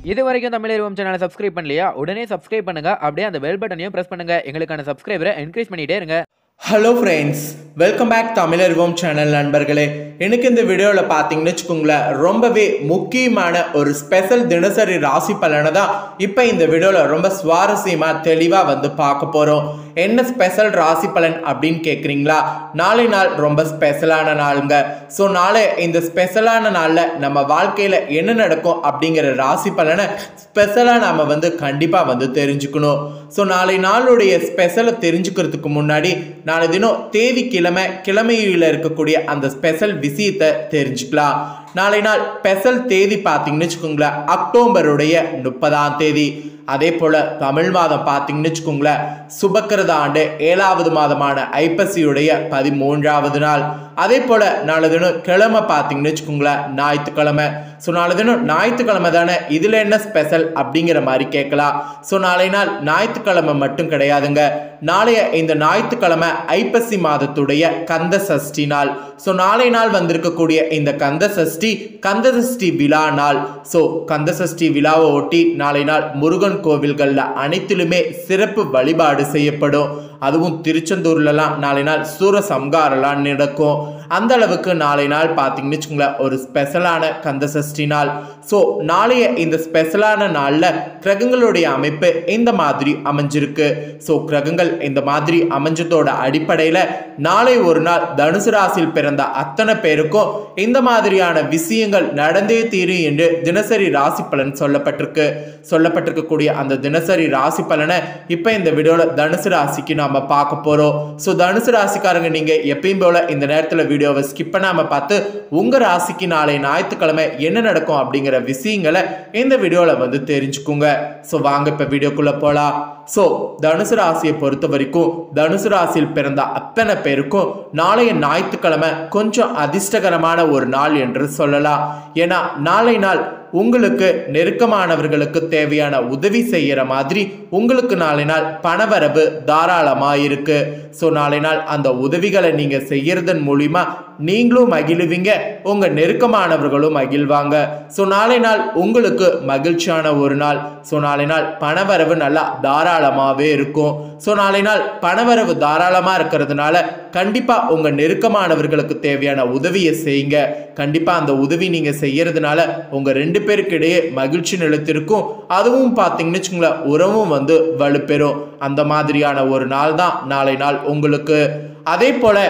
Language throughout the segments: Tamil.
இது வரைக்கும் தமிழ் சேனலை சப்ஸ்கிரைப் பண்ணலையா உடனே சப்ஸ்கிரைப் பண்ணுங்க அப்படியே அந்த பெல் பட்டனையும் பிரஸ் பண்ணுங்க எங்களுக்கான சப்ஸ்கிரைபரை என்கரேஜ் பண்ணிட்டே இருங்க ஹலோ ஃப்ரெண்ட்ஸ் வெல்கம் பேக் தமிழர்வோம் சேனல் நண்பர்களே எனக்கு இந்த வீடியோவில் பார்த்தீங்கன்னு வச்சுக்கோங்களேன் ரொம்பவே முக்கியமான ஒரு ஸ்பெஷல் தினசரி ராசி பலனை தான் இப்போ இந்த வீடியோவில் ரொம்ப சுவாரஸ்யமாக தெளிவாக வந்து பார்க்க போகிறோம் என்ன ஸ்பெஷல் ராசி பலன் அப்படின்னு கேட்குறீங்களா நாளை நாள் ரொம்ப ஸ்பெஷலான நாளுங்க ஸோ நாளை இந்த ஸ்பெஷலான நாளில் நம்ம வாழ்க்கையில் என்ன நடக்கும் அப்படிங்கிற ராசி பலனை ஸ்பெஷலாக நாம் வந்து கண்டிப்பாக வந்து தெரிஞ்சுக்கணும் ஸோ நாளை நாளுடைய ஸ்பெஷலை தெரிஞ்சுக்கிறதுக்கு முன்னாடி நாளை தினம் தேதி கிழமை கிழமையில் இருக்கக்கூடிய அந்த ஸ்பெஷல் விஷயத்தை தெரிஞ்சுக்கலாம் நாளை நாள் ஸ்பெஷல் தேதி பார்த்தீங்கன்னு வச்சுக்கோங்களேன் அக்டோபருடைய முப்பதாம் தேதி அதே போல் தமிழ் மாதம் பார்த்தீங்கன்னு வச்சுக்கோங்களேன் சுபக்கிரத ஆண்டு ஏழாவது மாதமான ஐப்பசியுடைய பதிமூன்றாவது நாள் அதே போல் நாளை தினம் கிழமை பார்த்தீங்கன்னு வச்சுக்கோங்களேன் ஞாயிற்றுக்கிழமை ஸோ நாளை தினம் ஞாயிற்றுக்கிழமை தானே இதில் என்ன ஸ்பெஷல் அப்படிங்கிற மாதிரி கேட்கலாம் ஸோ நாளை நாள் ஞாயிற்றுக்கிழமை மட்டும் கிடையாதுங்க நாளைய இந்த ஞாயிற்றுக்கிழமை ஐப்பசி மாதத்துடைய கந்த சஷ்டி நாள் ஸோ நாளை நாள் வந்திருக்கக்கூடிய இந்த கந்த சஷ்டி கந்த சஷ்டி விழா நாள் ஸோ கந்த சஷ்டி விழாவை ஒட்டி நாளை நாள் முருகன் கோவில்களில் அனைத்திலுமே சிறப்பு வழிபாடு செய்யப்படும் அதுவும் திருச்செந்தூர்லலாம் நாளை நாள் சூர சம்காரெல்லாம் நடக்கும் அந்த அளவுக்கு நாளை நாள் பார்த்தீங்கன்னு வச்சுக்கோங்களேன் ஒரு ஸ்பெஷலான கந்த சஷ்டி நாள் ஸோ நாளைய இந்த ஸ்பெஷலான நாளில் கிரகங்களுடைய அமைப்பு இந்த மாதிரி அமைஞ்சிருக்கு ஸோ கிரகங்கள் இந்த மாதிரி அமைஞ்சதோட அடிப்படையில் நாளை ஒரு நாள் தனுசு ராசியில் பிறந்த அத்தனை பேருக்கும் இந்த மாதிரியான விஷயங்கள் நடந்தே தீரும் என்று தினசரி ராசி பலன் சொல்லப்பட்டிருக்கு சொல்லப்பட்டிருக்கக்கூடிய அந்த தினசரி ராசி பலனை இப்போ இந்த வீடியோவில் தனுசு ராசிக்கு நாம பார்க்க போகிறோம் ஸோ தனுசு ராசிக்காரங்க நீங்கள் எப்பயும் போல இந்த நேரத்தில் வீடியோவை ஸ்கிப் பண்ணாமல் பார்த்து உங்கள் ராசிக்கு நாளை ஞாயிற்றுக்கிழமை என்ன நடக்கும் அப்படிங்கிற விஷயங்களை இந்த வீடியோவில் வந்து தெரிஞ்சுக்குங்க ஸோ வாங்க இப்போ வீடியோக்குள்ளே போகலாம் ஸோ தனுசு ராசியை பொறுத்த வரைக்கும் தனுசு ராசியில் பிறந்த அத்தனை பேருக்கும் நாளைய ஞாயிற்றுக்கிழமை கொஞ்சம் அதிர்ஷ்டகரமான ஒரு நாள் என்று சொல்லலாம் ஏன்னா நாளை நாள் உங்களுக்கு நெருக்கமானவர்களுக்கு தேவையான உதவி செய்யற மாதிரி உங்களுக்கு நாளை நாள் பணவரவு தாராளமா இருக்கு ஸோ நாளை நாள் அந்த உதவிகளை நீங்க செய்யறதன் மூலியமா நீங்களும் மகிழுவீங்க உங்க நெருக்கமானவர்களும் மகிழ்வாங்க ஸோ நாளை நாள் உங்களுக்கு மகிழ்ச்சியான ஒரு நாள் ஸோ நாளை நாள் பணவரவு நல்லா தாராளமாகவே இருக்கும் ஸோ நாளை நாள் பணவரவு தாராளமாக இருக்கிறதுனால கண்டிப்பாக உங்கள் நெருக்கமானவர்களுக்கு தேவையான உதவியை செய்யுங்க கண்டிப்பாக அந்த உதவி நீங்கள் செய்யறதுனால உங்கள் ரெண்டு பேருக்கு இடையே மகிழ்ச்சி நிலைத்திருக்கும் அதுவும் பார்த்தீங்கன்னு வச்சுங்களேன் உறவும் வந்து வலுப்பெறும் அந்த மாதிரியான ஒரு நாள் தான் நாளை நாள் உங்களுக்கு அதே போல்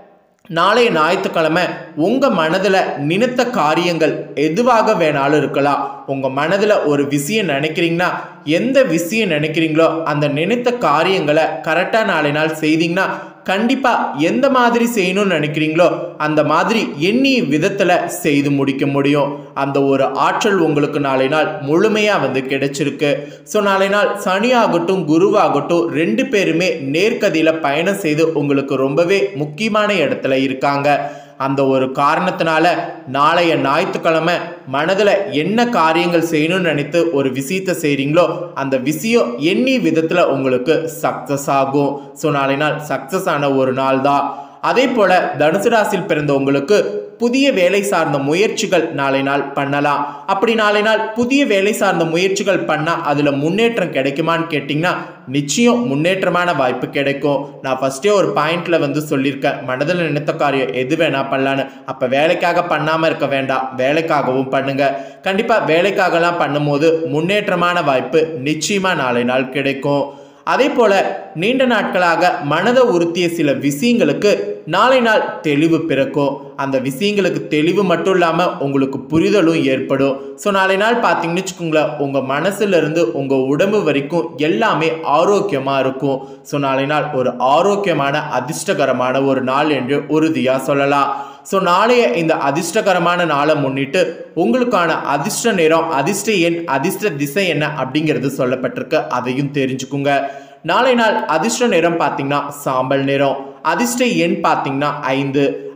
நாளைய ஞாயிற்றுக்கிழமை உங்கள் மனதில் நினைத்த காரியங்கள் எதுவாக வேணாலும் இருக்கலாம் உங்கள் மனதில் ஒரு விஷயம் நினைக்கிறீங்கன்னா எந்த விஷயம் நினைக்கிறீங்களோ அந்த நினைத்த காரியங்களை கரெக்டாக நாளை நாள் செய்தீங்கன்னா கண்டிப்பாக எந்த மாதிரி செய்யணும்னு நினைக்கிறீங்களோ அந்த மாதிரி எண்ணிய விதத்தில் செய்து முடிக்க முடியும் அந்த ஒரு ஆற்றல் உங்களுக்கு நாளை நாள் முழுமையாக வந்து கிடைச்சிருக்கு ஸோ நாளை நாள் சனி ஆகட்டும் குருவாகட்டும் ரெண்டு பேருமே நேர்கதியில் பயணம் செய்து உங்களுக்கு ரொம்பவே முக்கியமான இடத்துல இருக்காங்க அந்த ஒரு காரணத்தினால நாளைய ஞாயிற்றுக்கிழமை மனதில் என்ன காரியங்கள் செய்யணும்னு நினைத்து ஒரு விஷயத்தை செய்கிறீங்களோ அந்த விஷயம் எண்ணி விதத்தில் உங்களுக்கு சக்ஸஸ் ஆகும் ஸோ நாளை நாள் சக்ஸஸ் ஆன ஒரு நாள் தான் அதே போல் தனுசு ராசியில் பிறந்த உங்களுக்கு புதிய வேலை சார்ந்த முயற்சிகள் நாளை நாள் பண்ணலாம் அப்படி நாளை நாள் புதிய வேலை சார்ந்த முயற்சிகள் பண்ணால் அதில் முன்னேற்றம் கிடைக்குமான்னு கேட்டிங்கன்னா நிச்சயம் முன்னேற்றமான வாய்ப்பு கிடைக்கும் நான் ஃபஸ்ட்டே ஒரு பாயிண்ட்ல வந்து சொல்லியிருக்கேன் மனதில் நினைத்த காரியம் எது வேணா பண்ணலான்னு அப்போ வேலைக்காக பண்ணாமல் இருக்க வேண்டாம் வேலைக்காகவும் பண்ணுங்க கண்டிப்பாக வேலைக்காகலாம் பண்ணும்போது முன்னேற்றமான வாய்ப்பு நிச்சயமாக நாளை நாள் கிடைக்கும் அதே போல நீண்ட நாட்களாக மனதை உறுத்திய சில விஷயங்களுக்கு நாளை நாள் தெளிவு பிறக்கும் அந்த விஷயங்களுக்கு தெளிவு மட்டும் இல்லாமல் உங்களுக்கு புரிதலும் ஏற்படும் ஸோ நாளை நாள் பார்த்தீங்கன்னு வச்சுக்கோங்களேன் உங்கள் மனசுலேருந்து உங்கள் உடம்பு வரைக்கும் எல்லாமே ஆரோக்கியமாக இருக்கும் ஸோ நாளை நாள் ஒரு ஆரோக்கியமான அதிர்ஷ்டகரமான ஒரு நாள் என்று உறுதியாக சொல்லலாம் ஸோ நாளைய இந்த அதிர்ஷ்டகரமான நாளை முன்னிட்டு உங்களுக்கான அதிர்ஷ்ட நேரம் அதிர்ஷ்ட எண் அதிர்ஷ்ட திசை என்ன அப்படிங்கிறது சொல்லப்பட்டிருக்கு அதையும் தெரிஞ்சுக்குங்க நாளை நாள் அதிர்ஷ்ட நேரம் பார்த்தீங்கன்னா சாம்பல் நேரம் அதிர்ஷ்ட எண் பார்த்தீங்கன்னா ஐந்து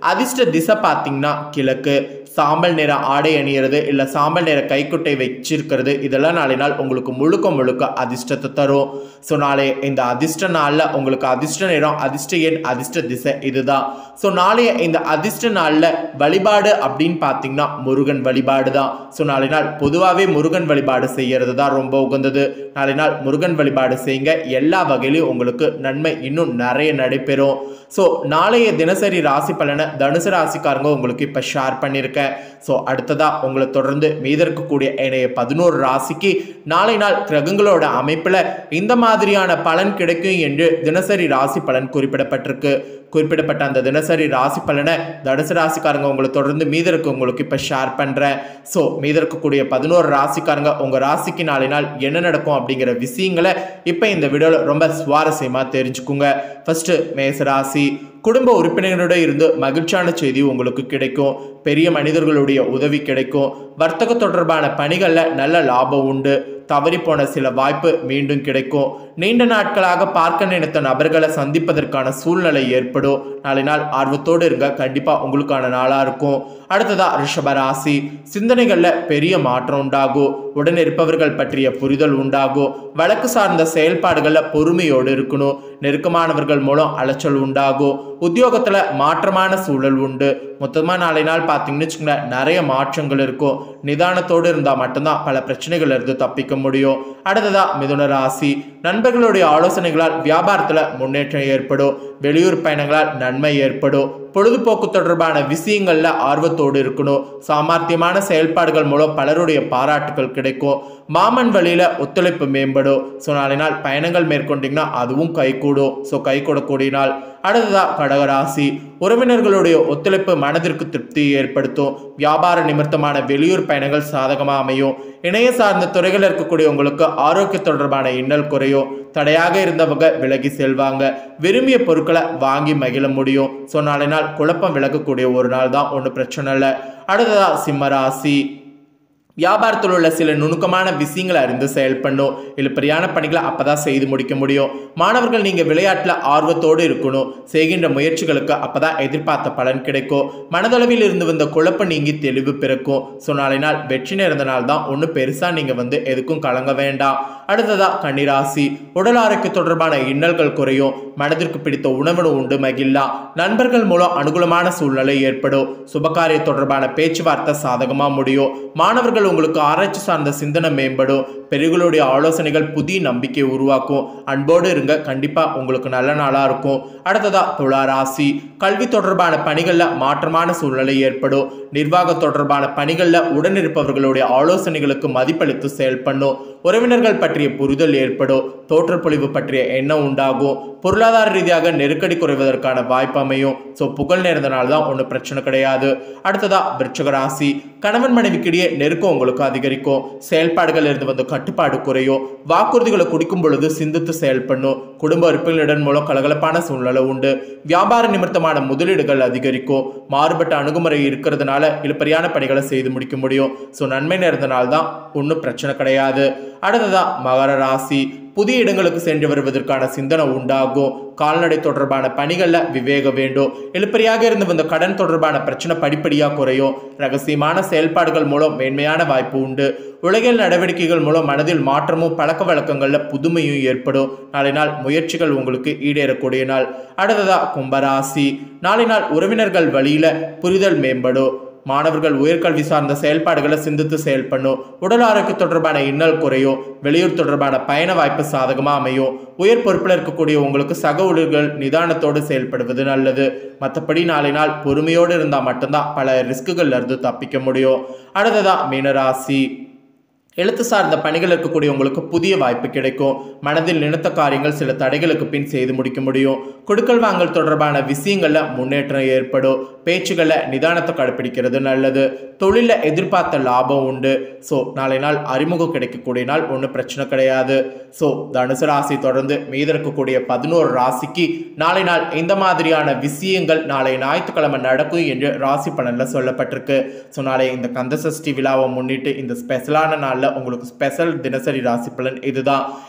அதிர்ஷ்ட திசை பார்த்தீங்கன்னா கிழக்கு சாம்பல் நிற ஆடை அணியிறது இல்லை சாம்பல் நிற கைக்குட்டை வச்சிருக்கிறது இதெல்லாம் நாளை நாள் உங்களுக்கு முழுக்க முழுக்க அதிர்ஷ்டத்தை தரும் ஸோ நாளை இந்த அதிர்ஷ்ட நாளில் உங்களுக்கு அதிர்ஷ்ட நிறம் அதிர்ஷ்ட எண் அதிர்ஷ்ட திசை இதுதான் ஸோ நாளைய இந்த அதிர்ஷ்ட நாளில் வழிபாடு அப்படின்னு பார்த்தீங்கன்னா முருகன் வழிபாடு தான் ஸோ நாளை நாள் பொதுவாகவே முருகன் வழிபாடு செய்யறது தான் ரொம்ப உகந்தது நாளை நாள் முருகன் வழிபாடு செய்யுங்க எல்லா வகையிலையும் உங்களுக்கு நன்மை இன்னும் நிறைய நடைபெறும் ஸோ நாளைய தினசரி ராசி பலனை தனுசு ராசிக்காரங்க உங்களுக்கு இப்போ ஷேர் பண்ணியிருக்கேன் ஸோ அடுத்ததாக உங்களை தொடர்ந்து மீத இருக்கக்கூடிய என்னைய பதினோரு ராசிக்கு நாளை நாள் கிரகங்களோட அமைப்பில் இந்த மாதிரியான பலன் கிடைக்கும் என்று தினசரி ராசி பலன் குறிப்பிடப்பட்டிருக்கு குறிப்பிடப்பட்ட அந்த தினசரி ராசி பலனை தனுசு ராசிக்காரங்க உங்களை தொடர்ந்து மீத இருக்க உங்களுக்கு இப்போ ஷேர் பண்ணுறேன் ஸோ மீத இருக்கக்கூடிய பதினோரு ராசிக்காரங்க உங்கள் ராசிக்கு நாளை நாள் என்ன நடக்கும் அப்படிங்கிற விஷயங்களை இப்போ இந்த வீடியோவில் ரொம்ப சுவாரஸ்யமாக தெரிஞ்சுக்குங்க ஃபஸ்ட்டு மேசராசி குடும்ப உறுப்பினர்களோட இருந்து மகிழ்ச்சியான செய்தி உங்களுக்கு கிடைக்கும் பெரிய மனிதர்களுடைய உதவி கிடைக்கும் வர்த்தக தொடர்பான பணிகளில் நல்ல லாபம் உண்டு தவறி போன சில வாய்ப்பு மீண்டும் கிடைக்கும் நீண்ட நாட்களாக பார்க்க நினைத்த நபர்களை சந்திப்பதற்கான சூழ்நிலை ஏற்படும் நாளை நாள் ஆர்வத்தோடு இருங்க கண்டிப்பாக உங்களுக்கான நாளாக இருக்கும் அடுத்ததா ரிஷபராசி சிந்தனைகளில் பெரிய மாற்றம் உண்டாகும் உடன் இருப்பவர்கள் பற்றிய புரிதல் உண்டாகும் வழக்கு சார்ந்த செயல்பாடுகளில் பொறுமையோடு இருக்கணும் நெருக்கமானவர்கள் மூலம் அலைச்சல் உண்டாகும் உத்தியோகத்தில் மாற்றமான சூழல் உண்டு மொத்தமாக நாளை நாள் பார்த்தீங்கன்னு வச்சுக்கோங்களேன் நிறைய மாற்றங்கள் இருக்கும் நிதானத்தோடு இருந்தால் மட்டும்தான் பல பிரச்சனைகள் இருந்து தப்பிக்க முடியும் அடுத்ததா மிதுன ராசி நண்பர்களுடைய ஆலோசனைகளால் வியாபாரத்தில் முன்னேற்றம் ஏற்படும் வெளியூர் பயணங்களால் நன்மை ஏற்படும் பொழுதுபோக்கு தொடர்பான விஷயங்கள்ல ஆர்வத்தோடு இருக்கணும் சாமர்த்தியமான செயல்பாடுகள் மூலம் பலருடைய பாராட்டுகள் கிடைக்கும் மாமன் வழியில ஒத்துழைப்பு மேம்படும் ஸோ நாளை நாள் பயணங்கள் மேற்கொண்டீங்கன்னா அதுவும் கைகூடும் ஸோ கை கூடக்கூடிய நாள் அடுத்ததா கடகராசி உறவினர்களுடைய ஒத்துழைப்பு மனதிற்கு திருப்தியை ஏற்படுத்தும் வியாபார நிமித்தமான வெளியூர் பயணங்கள் சாதகமாக அமையும் இணைய சார்ந்த துறைகள் இருக்கக்கூடிய உங்களுக்கு ஆரோக்கிய தொடர்பான இன்னல் குறையும் தடையாக இருந்தவங்க விலகி செல்வாங்க விரும்பிய பொருட்களை வாங்கி மகிழ முடியும் ஸோ நாளை நாள் குழப்பம் விலகக்கூடிய ஒரு நாள் தான் ஒன்றும் பிரச்சனை இல்லை அடுத்ததா சிம்மராசி வியாபாரத்தில் உள்ள சில நுணுக்கமான விஷயங்களை அறிந்து செயல்படணும் இழுப்பறியான பணிகளை அப்பதான் செய்து முடிக்க முடியும் மாணவர்கள் நீங்க விளையாட்டுல ஆர்வத்தோடு இருக்கணும் செய்கின்ற முயற்சிகளுக்கு அப்பதான் எதிர்பார்த்த பலன் கிடைக்கும் மனதளவில் இருந்து வந்த குழப்பம் நீங்கி தெளிவு பிறக்கும் ஸோ நாளை நாள் வெற்றி நேர்ந்த நாள் தான் ஒன்றும் பெருசா நீங்க வந்து எதுக்கும் கலங்க வேண்டாம் அடுத்ததா கன்னிராசி உடல் ஆரோக்கிய தொடர்பான இன்னல்கள் குறையும் மனதிற்கு பிடித்த உணவு உண்டு மகிழா நண்பர்கள் மூலம் அனுகூலமான சூழ்நிலை ஏற்படும் சுபகாரிய தொடர்பான பேச்சுவார்த்தை சாதகமா முடியும் மாணவர்கள் உங்களுக்கு ஆராய்ச்சி சார்ந்த சிந்தனை மேம்படும் பெரியவர்களுடைய ஆலோசனைகள் புதிய நம்பிக்கையை உருவாக்கும் அன்போடு இருங்க கண்டிப்பா உங்களுக்கு நல்ல நாளா இருக்கும் அடுத்ததா துலா ராசி கல்வி தொடர்பான பணிகள்ல மாற்றமான சூழ்நிலை ஏற்படும் நிர்வாக தொடர்பான பணிகள்ல உடனிருப்பவர்களுடைய ஆலோசனைகளுக்கு மதிப்பளித்து செயல்படணும் உறவினர்கள் பற்றிய புரிதல் ஏற்படும் தோற்றப்பொழிவு பற்றிய எண்ணம் உண்டாகும் பொருளாதார ரீதியாக நெருக்கடி குறைவதற்கான வாய்ப்பு அமையும் ஸோ புகழ் நேர்ந்தனால தான் ஒன்றும் பிரச்சனை கிடையாது அடுத்ததா விருச்சக ராசி கணவன் மனைவிக்கிடையே நெருக்கம் உங்களுக்கு அதிகரிக்கும் செயல்பாடுகள் இருந்து வந்த கட்டுப்பாடு குறையும் வாக்குறுதிகளை குடிக்கும் பொழுது சிந்தித்து செயல்படணும் குடும்ப உறுப்பினரிடம் மூலம் கலகலப்பான சூழ்நிலை உண்டு வியாபார நிமித்தமான முதலீடுகள் அதிகரிக்கும் மாறுபட்ட அணுகுமுறை இருக்கிறதுனால இழுப்பறியான பணிகளை செய்து முடிக்க முடியும் ஸோ நன்மை நேர்ந்தனால தான் ஒன்றும் பிரச்சனை கிடையாது அடுத்ததா மகர ராசி புதிய இடங்களுக்கு சென்று வருவதற்கான சிந்தனை உண்டாகும் கால்நடை தொடர்பான பணிகளில் விவேக வேண்டும் எழுப்பறியாக இருந்து வந்த கடன் தொடர்பான பிரச்சனை படிப்படியாக குறையும் ரகசியமான செயல்பாடுகள் மூலம் மேன்மையான வாய்ப்பு உண்டு உலகியல் நடவடிக்கைகள் மூலம் மனதில் மாற்றமும் பழக்க வழக்கங்களில் புதுமையும் ஏற்படும் நாளை நாள் முயற்சிகள் உங்களுக்கு ஈடேறக்கூடிய நாள் அடுத்ததா கும்பராசி நாளை நாள் உறவினர்கள் வழியில புரிதல் மேம்படும் மாணவர்கள் உயர்கல்வி சார்ந்த செயல்பாடுகளை சிந்தித்து செயல்படணும் உடல் ஆரோக்கிய தொடர்பான இன்னல் குறையும் வெளியூர் தொடர்பான பயண வாய்ப்பு சாதகமாக அமையும் உயர் பொறுப்பில் இருக்கக்கூடிய உங்களுக்கு சக ஊழியர்கள் நிதானத்தோடு செயல்படுவது நல்லது மற்றபடி நாளை நாள் பொறுமையோடு இருந்தால் மட்டும்தான் பல ரிஸ்க்குகள்ல இருந்து தப்பிக்க முடியும் அடுத்ததா மீனராசி எழுத்து சார்ந்த பணிகள் இருக்கக்கூடிய உங்களுக்கு புதிய வாய்ப்பு கிடைக்கும் மனதில் நினைத்த காரியங்கள் சில தடைகளுக்கு பின் செய்து முடிக்க முடியும் கொடுக்கல் வாங்கல் தொடர்பான விஷயங்கள்ல முன்னேற்றம் ஏற்படும் பேச்சுகளில் நிதானத்தை கடைப்பிடிக்கிறது நல்லது தொழிலில் எதிர்பார்த்த லாபம் உண்டு ஸோ நாளை நாள் அறிமுகம் கிடைக்கக்கூடிய நாள் ஒன்றும் பிரச்சனை கிடையாது ஸோ தனுசு ராசி தொடர்ந்து மீத இருக்கக்கூடிய பதினோரு ராசிக்கு நாளை நாள் இந்த மாதிரியான விஷயங்கள் நாளை ஞாயிற்றுக்கிழமை நடக்கும் என்று ராசி பலனில் சொல்லப்பட்டிருக்கு ஸோ நாளை இந்த கந்த சஷ்டி விழாவை முன்னிட்டு இந்த ஸ்பெஷலான நாளில் உங்களுக்கு ஸ்பெஷல் தினசரி ராசி பலன் இதுதான்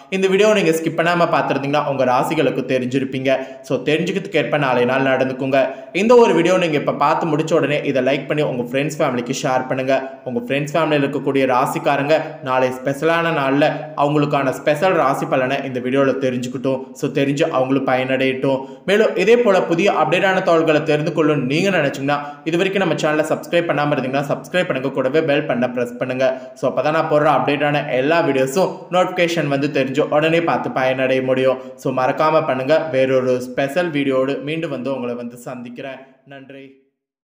இந்த வீடியோ நீங்கள் ஸ்கிப் பண்ணாமல் பார்த்துருந்தீங்கன்னா உங்கள் ராசிகளுக்கு தெரிஞ்சிருப்பீங்க ஸோ தெரிஞ்சுக்கிறதுக்கு ஏற்ப நாளை நாள் நடந்துக்குங்க இந்த ஒரு வீடியோ நீங்கள் இப்போ பார்த்து முடிச்ச உடனே இதை லைக் பண்ணி உங்கள் ஃப்ரெண்ட்ஸ் ஃபேமிலிக்கு ஷேர் பண்ணுங்கள் உங்கள் ஃப்ரெண்ட்ஸ் ஃபேமிலியில் இருக்கக்கூடிய ராசிக்காரங்க நாளை ஸ்பெஷலான நாளில் அவங்களுக்கான ஸ்பெஷல் ராசி பலனை இந்த வீடியோவில் தெரிஞ்சுக்கிட்டோம் ஸோ தெரிஞ்சு அவங்களும் பயனடையட்டும் மேலும் இதே போல் புதிய அப்டேட்டான தகவல்களை தெரிந்து கொள்ளும் நீங்கள் நினச்சிங்கன்னா இது வரைக்கும் நம்ம சேனலை சப்ஸ்கிரைப் பண்ணாமல் இருந்தீங்கன்னா சப்ஸ்கிரைப் பண்ணுங்க கூடவே பெல் பண்ண ப்ரெஸ் பண்ணுங்கள் ஸோ அப்போ தான் நான் போடுற அப்டேட்டான எல்லா வீடியோஸும் நோட்டிஃபிகேஷன் வந்து தெரிஞ்சு உடனே பார்த்து பயனடைய முடியும் ஸோ மறக்காமல் பண்ணுங்கள் வேறொரு ஸ்பெஷல் வீடியோடு மீண்டும் வந்து உங்களை வந்து சந்திக்கிறேன் நன்றி